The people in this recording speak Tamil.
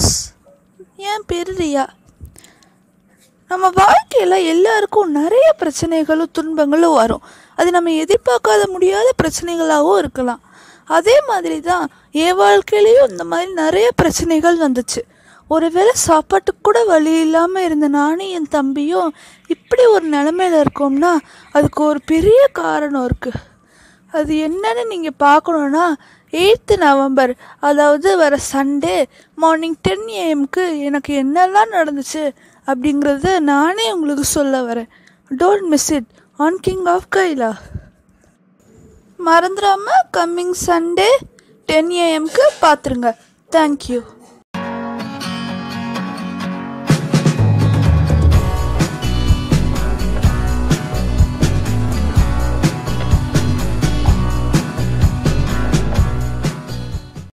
வியூவர்ஸ் என் பேர் ரியா நம்ம வாழ்க்கையில் எல்லாருக்கும் நிறைய பிரச்சனைகளும் துன்பங்களும் வரும் அது நம்ம எதிர்பார்க்காத முடியாத பிரச்சனைகளாகவும் இருக்கலாம் அதே மாதிரி தான் என் வாழ்க்கையிலையும் இந்த மாதிரி நிறைய பிரச்சனைகள் வந்துச்சு ஒருவேளை சாப்பாட்டுக்கு கூட வழி இல்லாமல் இருந்த நானும் என் தம்பியும் இப்படி ஒரு நிலமையில இருக்கோம்னா அதுக்கு ஒரு பெரிய காரணம் இருக்குது அது என்னன்னு நீங்கள் பார்க்கணுன்னா எயித்து நவம்பர் அதாவது வர சண்டே மார்னிங் டென் ஏஎம்க்கு எனக்கு என்னெல்லாம் நடந்துச்சு அப்படிங்கிறத நானே உங்களுக்கு சொல்ல வரேன் don't miss it on king of கைலா மறந்துடாமல் கம்மிங் சண்டே டென் ஏஎம்க்கு பார்த்துருங்க தேங்க்யூ